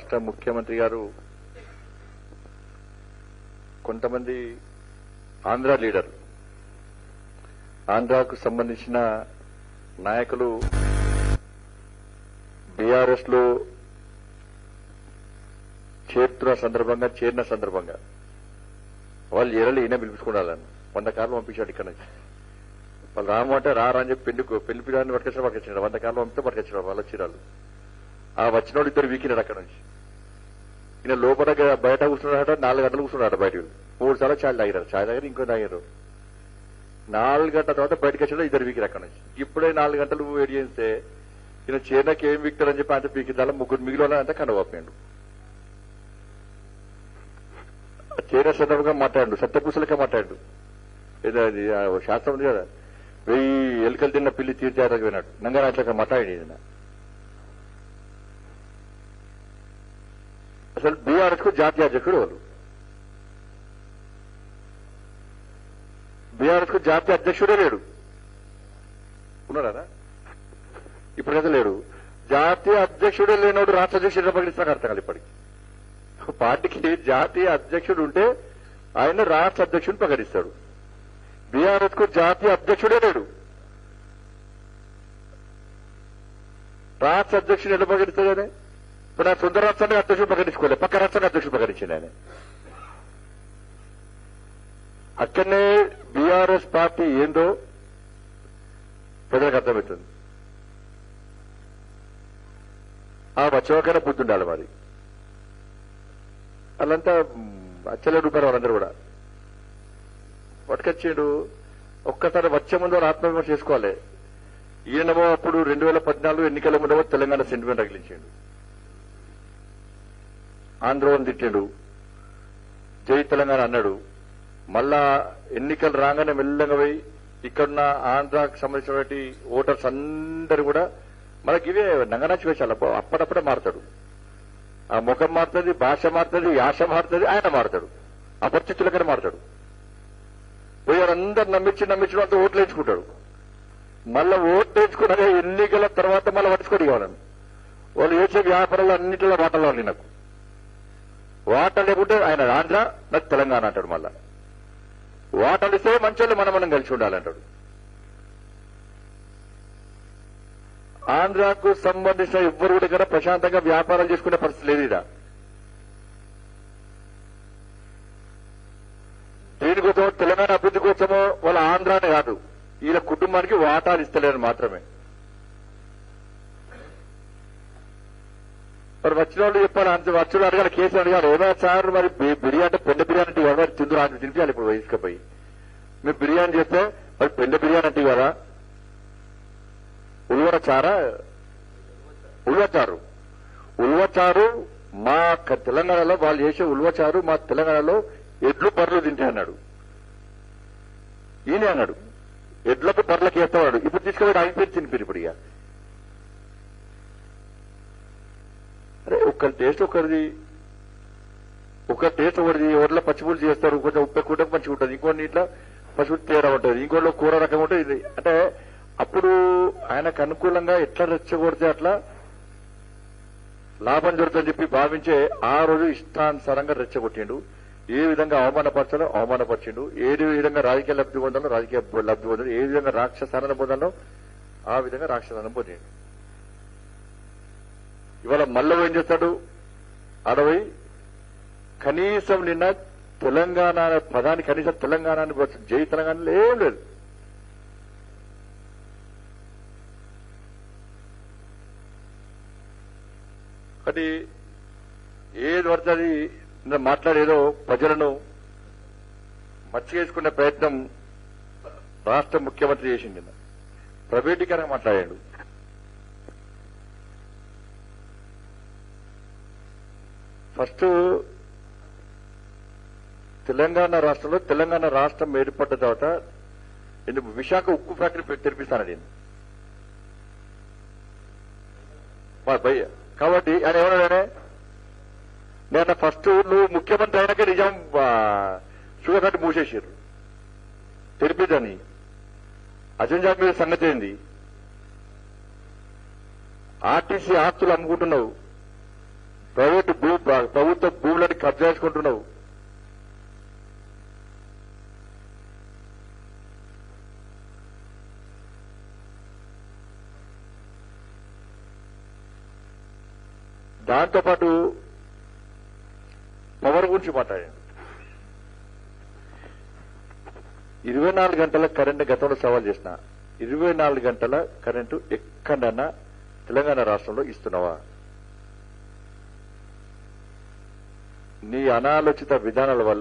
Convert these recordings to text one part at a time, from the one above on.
రాష్ట్ర ముఖ్యమంత్రి గారు కొంతమంది ఆంధ్ర లీడర్ ఆంధ్రాకు సంబంధించిన నాయకులు బీఆర్ఎస్ లో చేరుతున్న సందర్భంగా చేరిన సందర్భంగా వాళ్ళు ఎరలు ఈయన పిలుపుకోవాలని వంద కార్లు పంపించాడు ఇక్కడ నుంచి వాళ్ళు రాము అంటే రారా అని చెప్పి పెళ్లి పెళ్లి పిల్లని పట్టుకొచ్చిన పట్టుకొచ్చినాడు వంద కార్లు పంపితే పట్టుకొచ్చినాడు వాళ్ళ చీరాలు ఆ వచ్చినోడు ఇద్దరు వీకినాడు అక్కడ నుంచి ఈయన లోపల గ- బయట కూర్చున్నాడట నాలుగు గంటలు కూర్చున్నాడు బయట మూడు సార్లు చాయ్ తాగినారు చాయ్ దగ్గర ఇంకో తాగారు నాలుగు గంటల తర్వాత బయటకు వచ్చాడు ఇద్దరు వీకిరు అక్కడ నుంచి ఇప్పుడే నాలుగు గంటలు వేడి చేస్తే ఈయన చేనకి ఏం వీక్తారని చెప్పి అంత పీకిద్దాల ముగ్గురు మిగిలిన అంటే కనవాపాడు చేర సందర్భంగా మాట్లాడు సత్యపూసలకే మాట్లాడు ఏదో అది ఆ ఓ శాస్త్రం ఉంది కదా వెయ్యి ఎలుకలు తిన్న పిల్లి తీర్చారకు విన్నాడు నంగరాట్లక మాట్లాడి ఈయన. అసలు బీఆర్ఎస్ కు జాతీయ అధ్యక్షుడు వాళ్ళు బీఆర్ఎస్ కు జాతీయ అధ్యక్షుడే లేడు ఉన్నారా ఇప్పుడైతే లేడు జాతీయ అధ్యక్షుడే లేనోడు రాష్ట్ర అధ్యక్షుడు ప్రకటిస్తున్నారు అర్థం కాదు ఇప్పటికి పార్టీకి జాతీయ అధ్యక్షుడు ఉంటే ఆయన రాష్ట్ర అధ్యక్షుడిని ప్రకటిస్తాడు బీఆర్ఎస్ కు జాతీయ అధ్యక్షుడే లేడు రాష్ట్ర అధ్యక్షుడు ఎలా ప్రకటిస్తాడనే ఇప్పుడు నా సొంత రాష్ట్రానికి అధ్యక్షుడు ప్రకటించుకోలేదు పక్క రాష్ట్రానికి అధ్యక్షుడు ప్రకటించింది ఆయన అక్కడనే బీఆర్ఎస్ పార్టీ ఏందో ప్రజలకు అర్థమవుతుంది ఆ వచ్చేవాకైనా బుద్ధి ఉండాలి మరి వాళ్ళంతా అచ్చలే రూపాయలు వాళ్ళందరూ కూడా పట్టుకొచ్చాడు ఒక్కసారి వచ్చే ముందు వాళ్ళు ఆత్మవిమర్శ చేసుకోవాలి ఈయనమో అప్పుడు రెండు వేల పద్నాలుగు ఎన్నికల ముందేమో తెలంగాణ సెంటిమెంట్ తగిలించాడు ఆంధ్రవని తిట్టాడు జై తెలంగాణ అన్నాడు మళ్ళా ఎన్నికలు రాగానే మెల్లగా పోయి ఇక్కడున్న ఆంధ్రాకు సంబంధించినటువంటి ఓటర్స్ అందరు కూడా మనకి ఇవే నంగనాచి వేషాలు అప్ప- అప్పుడప్పుడే మారుతాడు ఆ ముఖం మారుతుంది భాష మారుతుంది యాస మారుతుంది ఆయన మారుతాడు అపరిచితులకనే మారుతాడు పోయి అందరు నమ్మించి నమ్మించడం అంతా ఓట్లు వేయించుకుంటాడు మళ్ళా ఓట్లు వేయించుకున్నాక ఎన్నికల తర్వాత మళ్ళీ పట్టుకొని కావాలని వాళ్ళు చేసే వ్యాపారాలు అన్నింటిలో వాటలో నాకు వాట లేకుంటే ఆయన ఆంధ్ర నాకు తెలంగాణ అంటాడు మళ్ళా వాటలు ఇస్తే మంచోళ్ళు మనం మనం కలిసి ఉండాలంటాడు ఆంధ్రాకు సంబంధించిన ఎవ్వరు కూడా ఇక్కడ ప్రశాంతంగా వ్యాపారాలు చేసుకునే పరిస్థితి లేదు ఇదా దీనికోసం తెలంగాణ అభివృద్ధి కోసమో వాళ్ళ ఆంధ్రానే కాదు వీళ్ళ కుటుంబానికి వాటాలు ఇస్తలేరు మాత్రమే మరి వచ్చిన వాళ్ళు చెప్పాలి అంత వచ్చిన అడగాలి కేసు అడగాలి ఏమైనా సార్ మరి బి- బిర్యానీ అంటే పెండ బిర్యానీ అంటే ఎవరు తిందురు అని తినిపించాలి ఇప్పుడు వయసుకపోయి మీరు బిర్యానీ చేస్తే మరి పెండ బిర్యానీ అంటే కదా ఉల్వర చారా ఉల్వచారు ఉల్వచారు మా క- తెలంగాణలో వాళ్ళు చేసే ఉల్వచారు మా తెలంగాణలో ఎడ్లు బర్రెలు తింటే అన్నాడు ఈయనే అన్నాడు ఎడ్లకు బర్రెలకు వేస్తాడు ఇప్పుడు తీసుకుపోయి ఆగిపోయి తినిపిరు ఇప్పుడు ఇక అరే ఒక్కరి టేస్ట్ ఒకరిది ఒక టేస్ట్ ఒకటిది ఎవరిలో పచ్చిపులు చేస్తారు కొంచెం ఉప్పు ఎక్కువ ఉంటే మంచిగా ఉంటుంది ఇంకోటి ఇట్లా పచ్చిపులు తేడా ఉంటుంది ఇంకోటిలో కూర రకం ఉంటుంది ఇది అంటే అప్పుడు ఆయనకు అనుకూలంగా ఎట్లా రెచ్చగొడితే అట్లా లాభం జరుగుతుందని చెప్పి భావించే ఆ రోజు ఇష్టానుసారంగా రెచ్చగొట్టిండు ఏ విధంగా అవమానపరచాలో అవమానపరిచిండు ఏ విధంగా రాజకీయ లబ్ధి పొందాలో రాజకీయ లబ్ధి పొందాలో ఏ విధంగా రాక్షసాలను పొందాలో ఆ విధంగా రాక్షసాలను పొందాడు ఇవాళ మళ్ళీ ఏం చేస్తాడు అడవై కనీసం నిన్న తెలంగాణ అనే పదాన్ని కనీసం తెలంగాణ అని వచ్చి జై తెలంగాణలో ఏం లేదు అది ఏది పడితే అది నిన్న మాట్లాడేదో ప్రజలను మర్చివేసుకునే ప్రయత్నం రాష్ట్ర ముఖ్యమంత్రి చేసింది నిన్న ప్రైవేటీకరంగా మాట్లాడాడు ఫస్ట్ తెలంగాణ రాష్ట్రంలో తెలంగాణ రాష్ట్రం ఏర్పడ్డ తర్వాత నేను విశాఖ ఉక్కు ఫ్యాక్టరీ పెట్టి తెరిపిస్తాను నేను మా భయ్య కాబట్టి ఆయన ఏమన్నాడే నేను ఫస్ట్ నువ్వు ముఖ్యమంత్రి అయినాక నిజాం ఆ, షుగర్ ఫ్యాక్టరీ మూసేసారు తెరిపిద్దని అజంజాబ్ మీద సంగతి ఏంది ఆర్టీసీ ఆస్తులు అమ్ముకుంటున్నావు ప్రైవేటు భూ ప్రభుత్వ భూములని కబ్జా చేసుకుంటున్నావు దాంతోపాటు పవర్ గురించి మాట్లాడండి ఇరవై నాలుగు గంటల కరెంటు గతంలో సవాల్ చేసిన ఇరవై నాలుగు గంటల కరెంటు ఎక్కడన్నా తెలంగాణ రాష్ట్రంలో ఇస్తున్నావా నీ అనాలోచిత విధానాల వల్ల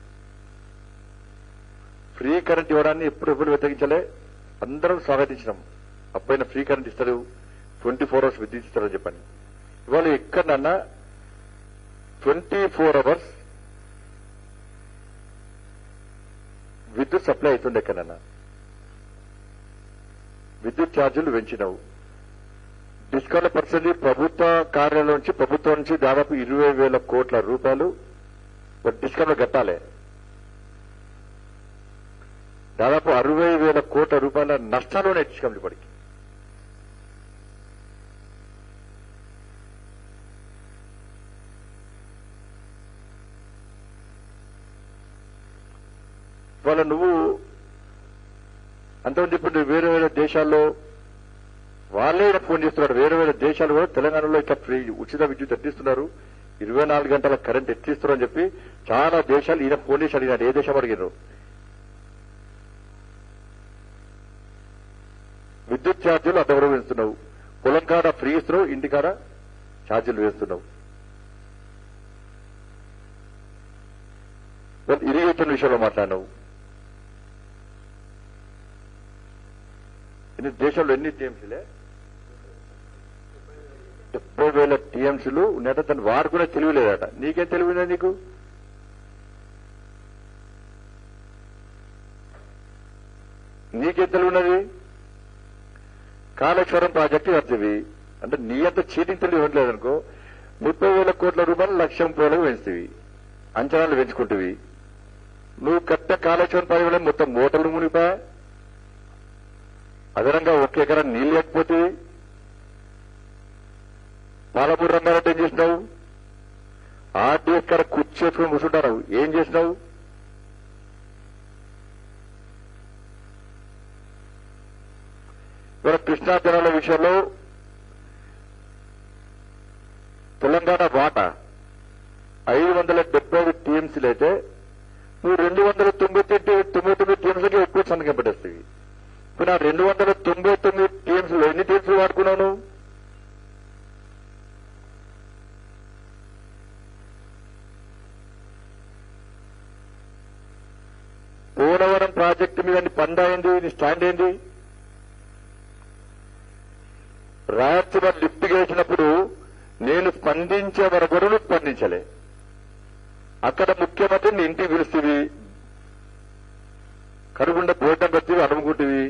ఫ్రీ కరెంట్ ఇవ్వడాన్ని ఎప్పుడు ఎప్పుడు వ్యతిరేకించలే అందరం స్వాగతించినాం అబ్బాయిన ఫ్రీ కరెంట్ ఇస్తారు ట్వంటీ ఫోర్ అవర్స్ విద్యుత్ ఇస్తారని చెప్పని ఇవాళ ఎక్కడన్నా ట్వంటీ ఫోర్ అవర్స్ విద్యుత్ సప్లై అవుతుంది ఎక్కడన్నా విద్యుత్ ఛార్జీలు పెంచినావు డిస్కౌంట్ పరిస్థితి ప్రభుత్వ కార్యాలయం నుంచి ప్రభుత్వం నుంచి దాదాపు ఇరవై వేల కోట్ల రూపాయలు డిస్కౌంట్ కట్టాలి దాదాపు అరవై వేల కోట్ల రూపాయల నష్టాలునే డిస్కౌంట్ ఇప్పటికి ఇవాళ నువ్వు అంతమంది ఇప్పుడు వేరే వేరే దేశాల్లో వాళ్ళే ఈయన ఫోన్ చేస్తున్నారు వేరే వేరే దేశాలు కూడా తెలంగాణలో ఇట్లా ఫ్రీ ఉచిత విద్యుత్ ఎత్తిస్తున్నారు ఇరవై నాలుగు గంటల కరెంట్ ఎత్తిస్తున్నారు అని చెప్పి చాలా దేశాలు ఈయన ఫోన్ చేసి అడిగినారు ఏ దేశం అడిగారు విద్యుత్ ఛార్జీలు అంతవరకు వేస్తున్నావు పొలం కాడ ఫ్రీ ఇస్తున్నావు ఇంటి కాడ ఛార్జీలు వేస్తున్నావు ఇరిగేషన్ విషయంలో మాట్లాడినావు ఎన్ని దేశంలో ఎన్ని టీఎంసీలే డెబ్బై వేల టీఎంసీలు ఉన్నట తను వారు కూడా తెలియలేదట నీకేం తెలివిందా నీకు నీకేం తెలివినది కాళేశ్వరం ప్రాజెక్టు కడుతుంది అంటే నీ అంత చీటింగ్ తెలివి ఇవ్వట్లేదనుకో ముప్పై వేల కోట్ల రూపాయలు లక్ష ముప్పై వేలకు పెంచుతుంది అంచనాలు పెంచుకుంటువి నువ్వు కట్ట కాళేశ్వరం ప్రాజెక్టు మొత్తం మోటార్లు మునిగిపోయా అదనంగా ఒక ఎకరా నీళ్ళు లేకపోతే పాలమూరు రంగారెడ్డి ఏం చేసినావు ఆర్డీఎస్ కాడ కూర్చేసుకుని కూర్చుంటారు ఏం చేసినావు ఇవాళ కృష్ణా జనాల విషయంలో తెలంగాణ వాటా ఐదు వందల డెబ్బై ఐదు టీఎంసీలు అయితే నువ్వు రెండు వందల తొంభై తొమ్మిది తొమ్మిది టీఎంసీకి ఎక్కువ సంతకం పెట్టేస్తాయి ఇప్పుడు ఆ రెండు వందల తొంభై తొమ్మిది టీఎంసీలు ఎన్ని టీఎంసీలు వాడుకున్నావు నువ్వు పోలవరం ప్రాజెక్టు మీద నీ పందా ఏంది నీ స్టాండ్ ఏంది రాయలసీమ లిఫ్ట్ చేసినప్పుడు నేను స్పందించే వరకు కూడా నువ్వు స్పందించలే అక్కడ ముఖ్యమంత్రి నీ ఇంటికి పిలుస్తుంది కరుగుండ భోజనం పెట్టి అడుగుకుంటుంది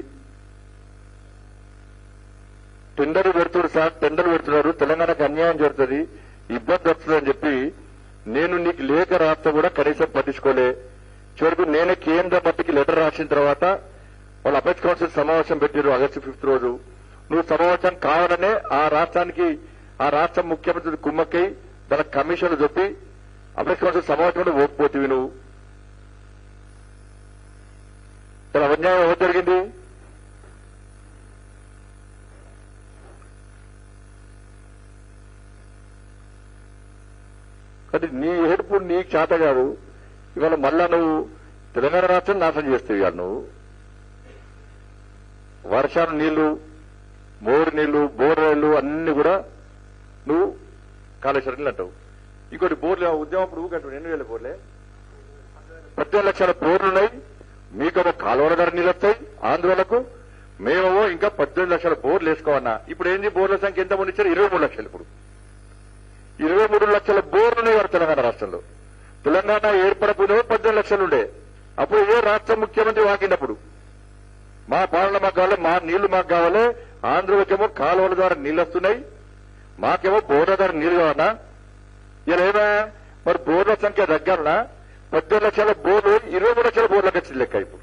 టెండర్ పెడుతున్నారు సార్ టెండర్ పెడుతున్నారు తెలంగాణకు అన్యాయం జరుగుతుంది ఇబ్బంది వస్తుందని చెప్పి నేను నీకు లేఖ రాస్తే కూడా కనీసం పట్టించుకోలే చివరికి నేనే కేంద్ర మట్టికి లెటర్ రాసిన తర్వాత వాళ్ళు అపెక్స్ కౌన్సిల్ సమావేశం పెట్టారు ఆగస్టు ఫిఫ్త్ రోజు నువ్వు సమావేశం కావాలనే ఆ రాష్ట్రానికి ఆ రాష్ట్ర ముఖ్యమంత్రి కుమ్మక్కై దాని కమిషన్లు చెప్పి అపెక్స్ కౌన్సిల్ సమావేశం కూడా ఓడిపోతుంది నువ్వు ఇలా అన్యాయం ఎవరు జరిగింది కానీ నీ ఏడుపు నీకు చేత కాదు ఇవాళ మళ్ళా నువ్వు తెలంగాణ రాష్ట్రం నాశనం చేస్తావు ఇవాళ నువ్వు వర్షాలు నీళ్లు మోరు నీళ్లు బోర్వెళ్లు అన్ని కూడా నువ్వు కాళేశ్వరం నీళ్ళు అంటావు ఇంకోటి బోర్లు ఉద్యమం అప్పుడు ఊకంటావు ఎన్ని వేల బోర్లే పద్దెనిమిది లక్షల బోర్లు ఉన్నాయి మీకేమో కాలువల ధర నీళ్ళు వస్తాయి ఆంధ్రోలకు మేమేమో ఇంకా పద్దెనిమిది లక్షల బోర్లు వేసుకోవన్నా ఇప్పుడు ఏంది బోర్ల సంఖ్య ఎంత మంది ఇచ్చారు ఇరవై మూడు లక్షలు ఇప్పుడు ఇరవై మూడు లక్షల బోర్లు ఉన్నాయి వారు తెలంగాణ రాష్ట్రంలో తెలంగాణ ఏర్పడకుండా పద్దెనిమిది లక్షలు ఉండే అప్పుడు ఏ రాష్ట్ర ముఖ్యమంత్రి వాకినప్పుడు మా పాలన మాకు కావాలి మా నీళ్లు మాకు కావాలి ఆంధ్రలోకేమో కాలువల ద్వారా నీళ్లు వస్తున్నాయి మాకేమో బోర్ల ద్వారా నీళ్లు కావాలా ఇలా ఏమా మరి బోర్ల సంఖ్య దగ్గరన పద్దెనిమిది లక్షల బోర్లు ఇరవై మూడు లక్షల బోర్లకు వచ్చింది లెక్క ఇప్పుడు